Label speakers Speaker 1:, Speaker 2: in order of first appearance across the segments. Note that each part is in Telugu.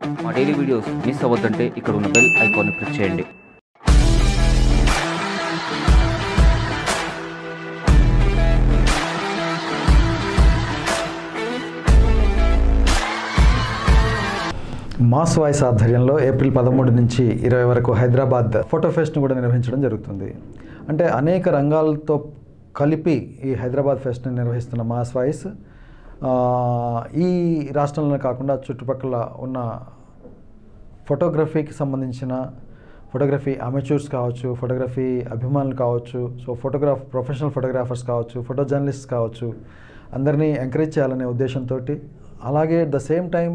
Speaker 1: మా డైలీ వీడియోస్ మిస్ అవ్వద్దంటే ఇక్కడ ఉన్న బెల్ ఐకాన్ని క్లిక్ చేయండి
Speaker 2: మాస్ వాయిస్ ఆధ్వర్యంలో ఏప్రిల్ పదమూడు నుంచి ఇరవై వరకు హైదరాబాద్ ఫోటో ఫెస్ట్ను కూడా నిర్వహించడం జరుగుతుంది అంటే అనేక రంగాలతో కలిపి ఈ హైదరాబాద్ ఫెస్ట్ని నిర్వహిస్తున్న మాస్ వాయిస్ ఆ, ఈ రాష్ట్రంలో కాకుండా చుట్టుపక్కల ఉన్న ఫోటోగ్రఫీకి సంబంధించిన ఫోటోగ్రఫీ అమెచ్యూర్స్ కావచ్చు ఫోటోగ్రఫీ అభిమానులు కావచ్చు సో ఫోటోగ్రాఫ్ ప్రొఫెషనల్ ఫోటోగ్రాఫర్స్ కావచ్చు ఫోటో జర్నలిస్ట్ కావచ్చు అందరినీ ఎంకరేజ్ చేయాలనే ఉద్దేశంతో అలాగే అట్ ద సేమ్ టైం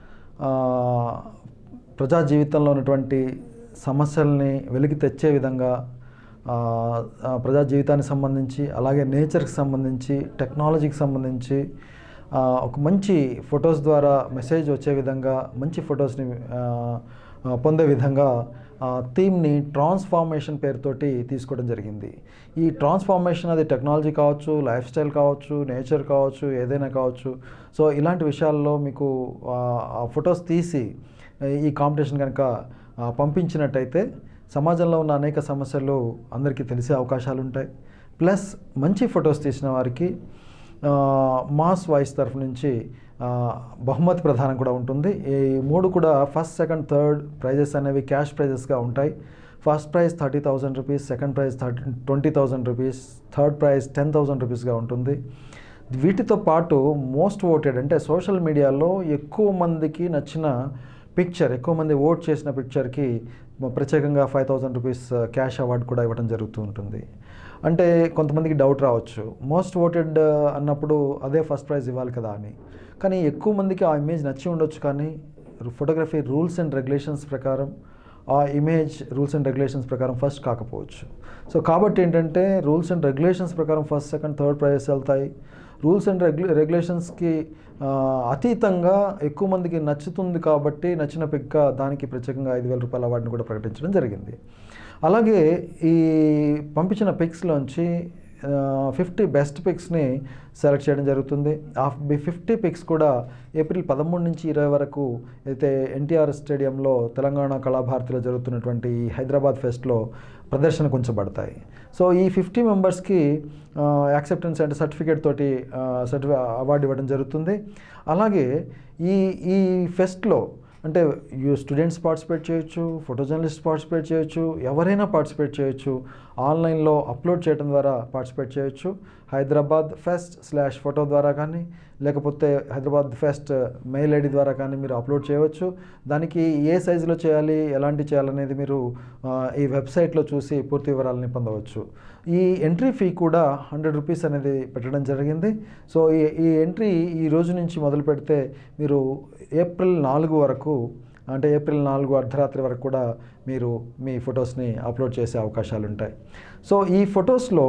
Speaker 2: ప్రజా జీవితంలో ఉన్నటువంటి సమస్యల్ని వెలికి తెచ్చే విధంగా ఆ, ఆ, ప్రజా జీవితానికి సంబంధించి అలాగే నేచర్కి సంబంధించి టెక్నాలజీకి సంబంధించి ఆ, ఒక మంచి ఫొటోస్ ద్వారా మెసేజ్ వచ్చే విధంగా మంచి ఫొటోస్ని ఆ, ఆ, పొందే విధంగా థీమ్ని ట్రాన్స్ఫార్మేషన్ పేరుతోటి తీసుకోవడం జరిగింది ఈ ట్రాన్స్ఫార్మేషన్ అది టెక్నాలజీ కావచ్చు లైఫ్ స్టైల్ కావచ్చు నేచర్ కావచ్చు ఏదైనా కావచ్చు సో ఇలాంటి విషయాల్లో మీకు ఆ ఫొటోస్ తీసి ఈ కాంపిటీషన్ కనుక ఆ, పంపించినట్టయితే సమాజంలో ఉన్న అనేక సమస్యలు అందరికీ తెలిసే అవకాశాలు ఉంటాయి ప్లస్ మంచి ఫొటోస్ తీసిన వారికి ఆ, మాస్ వాయిస్ తరఫు నుంచి ఆ, బహుమతి ప్రధానం కూడా ఉంటుంది ఈ మూడు కూడా ఫస్ట్ సెకండ్ థర్డ్ ప్రైజెస్ అనేవి క్యాష్ ప్రైజెస్గా ఉంటాయి first prize thirty thousand rupees second prize thirty twenty thousand rupees third prize ten thousand రూపీస్గా ఉంటుంది వీటితో పాటు మోస్ట్ ఓటెడ్ అంటే సోషల్ మీడియాలో ఎక్కువ మందికి నచ్చిన పిక్చర్ ఎక్కువ మంది ఓట్ చేసిన పిక్చర్కి ప్రత్యేకంగా five thousand rupees cash award కూడా ఇవ్వడం జరుగుతూ ఉంటుంది అంటే కొంతమందికి డౌట్ రావచ్చు మోస్ట్ ఓటెడ్ అన్నప్పుడు అదే ఫస్ట్ ప్రైజ్ ఇవ్వాలి కదా అని కానీ ఎక్కువ మందికి ఆ ఇమేజ్ నచ్చి ఉండొచ్చు కానీ ఫోటోగ్రఫీ రూల్స్ అండ్ రెగ్యులేషన్స్ ప్రకారం ఆ ఇమేజ్ రూల్స్ అండ్ రెగ్యులేషన్స్ ప్రకారం ఫస్ట్ కాకపోవచ్చు సో కాబట్టి ఏంటంటే రూల్స్ అండ్ రెగ్యులేషన్స్ ప్రకారం ఫస్ట్ సెకండ్ థర్డ్ ప్రైజెస్ వెళ్తాయి రూల్స్ అండ్ రెగ్యు రెగ్యులేషన్స్కి ఆ, అతీతంగా ఎక్కువ మందికి నచ్చుతుంది కాబట్టి నచ్చిన పిక్గా దానికి ప్రత్యేకంగా ఐదు వేల రూపాయల అవార్డుని కూడా ప్రకటించడం జరిగింది అలాగే ఈ పంపించిన పిక్స్లోంచి ఫిఫ్టీ బెస్ట్ పిక్స్ని సెలెక్ట్ చేయడం జరుగుతుంది ఆ ఫిఫ్టీ పిక్స్ కూడా ఏప్రిల్ పదమూడు నుంచి ఇరవై వరకు అయితే ఎన్టీఆర్ స్టేడియంలో తెలంగాణ కళాభారతిలో జరుగుతున్నటువంటి ఈ హైదరాబాద్ ఫెస్ట్లో ప్రదర్శనకు ఉంచబడతాయి సో ఈ ఫిఫ్టీ మెంబర్స్కి యాక్సెప్టెన్స్ అంటే సర్టిఫికేట్ తోటి సర్టిఫి అవార్డు ఇవ్వడం జరుగుతుంది అలాగే ఈ ఈ ఫెస్ట్లో అంటే యూ స్టూడెంట్స్ పార్టిసిపేట్ చేయొచ్చు ఫోటో జర్నలిస్ట్ పార్టిసిపేట్ చేయొచ్చు ఎవరైనా పార్టిసిపేట్ చేయొచ్చు ఆన్లైన్లో అప్లోడ్ చేయడం ద్వారా పార్టిసిపేట్ చేయొచ్చు హైదరాబాద్ ఫెస్ట్ స్లాష్ ఫోటో ద్వారా కానీ లేకపోతే హైదరాబాద్ ఫెస్ట్ మెయిల్ ఐడి ద్వారా కానీ మీరు అప్లోడ్ చేయవచ్చు దానికి ఏ సైజులో చేయాలి ఎలాంటి చేయాలనేది మీరు ఆ, ఈ వెబ్సైట్లో చూసి పూర్తి వివరాలని పొందవచ్చు ఈ ఎంట్రీ ఫీ కూడా హండ్రెడ్ రూపీస్ అనేది పెట్టడం జరిగింది సో ఈ ఈ ఎంట్రీ ఈ రోజు నుంచి మొదలు పెడితే మీరు ఏప్రిల్ నాలుగు వరకు అంటే ఏప్రిల్ నాలుగు అర్ధరాత్రి వరకు కూడా మీరు మీ ఫొటోస్ని అప్లోడ్ చేసే అవకాశాలు ఉంటాయి సో ఈ ఫొటోస్లో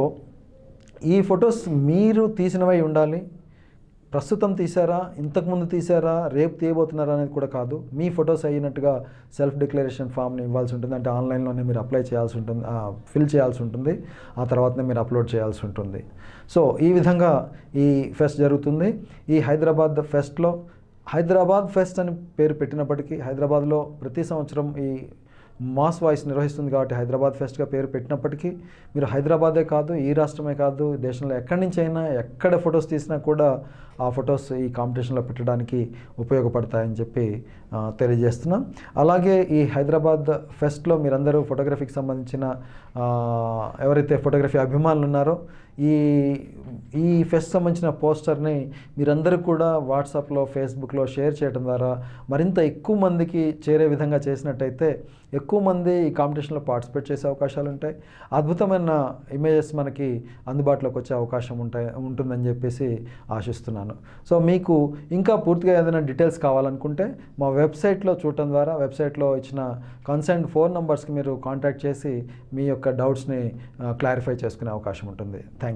Speaker 2: ఈ ఫొటోస్ మీరు తీసినవై ఉండాలి ప్రస్తుతం తీసారా ఇంతకుముందు తీసారా రేపు తీయబోతున్నారా అనేది కూడా కాదు మీ ఫొటోస్ అయినట్టుగా సెల్ఫ్ డిక్లరేషన్ ఫామ్ని ఇవ్వాల్సి ఉంటుంది అంటే ఆన్లైన్లోనే మీరు అప్లై చేయాల్సి ఉంటుంది ఫిల్ చేయాల్సి ఉంటుంది ఆ తర్వాతనే మీరు అప్లోడ్ చేయాల్సి ఉంటుంది సో ఈ విధంగా ఈ ఫెస్ట్ జరుగుతుంది ఈ హైదరాబాద్ ఫెస్ట్లో హైదరాబాద్ ఫెస్ట్ అని పేరు పెట్టినప్పటికీ హైదరాబాద్లో ప్రతి సంవత్సరం ఈ మాస్ వాయిస్ నిర్వహిస్తుంది కాబట్టి హైదరాబాద్ ఫెస్ట్గా పేరు పెట్టినప్పటికీ మీరు హైదరాబాదే కాదు ఈ రాష్ట్రమే కాదు దేశంలో ఎక్కడి నుంచి అయినా ఎక్కడ ఫొటోస్ తీసినా కూడా ఆ ఫొటోస్ ఈ కాంపిటీషన్లో పెట్టడానికి ఉపయోగపడతాయని చెప్పి ఆ, తెలియజేస్తున్నాం అలాగే ఈ హైదరాబాద్ ఫెస్ట్లో మీరందరూ ఫోటోగ్రఫీకి సంబంధించిన ఆ, ఎవరైతే ఫోటోగ్రఫీ అభిమానులు ఉన్నారో ఈ ఈ ఫెస్ట్ సంబంధించిన పోస్టర్ని మీరందరూ కూడా వాట్సాప్లో ఫేస్బుక్లో షేర్ చేయడం ద్వారా మరింత ఎక్కువ మందికి చేరే విధంగా చేసినట్టయితే ఎక్కువ మంది ఈ కాంపిటీషన్లో పార్టిసిపేట్ చేసే అవకాశాలు ఉంటాయి అద్భుతమైన ఇమేజెస్ మనకి అందుబాటులోకి వచ్చే అవకాశం ఉంటాయి ఉంటుందని చెప్పేసి ఆశిస్తున్నాను సో మీకు ఇంకా పూర్తిగా ఏదైనా డీటెయిల్స్ కావాలనుకుంటే మా వెబ్సైట్లో చూడటం ద్వారా వెబ్సైట్లో ఇచ్చిన కన్సర్న్ ఫోన్ నంబర్స్కి మీరు కాంటాక్ట్ చేసి మీ యొక్క డౌట్స్ని క్లారిఫై చేసుకునే అవకాశం ఉంటుంది థ్యాంక్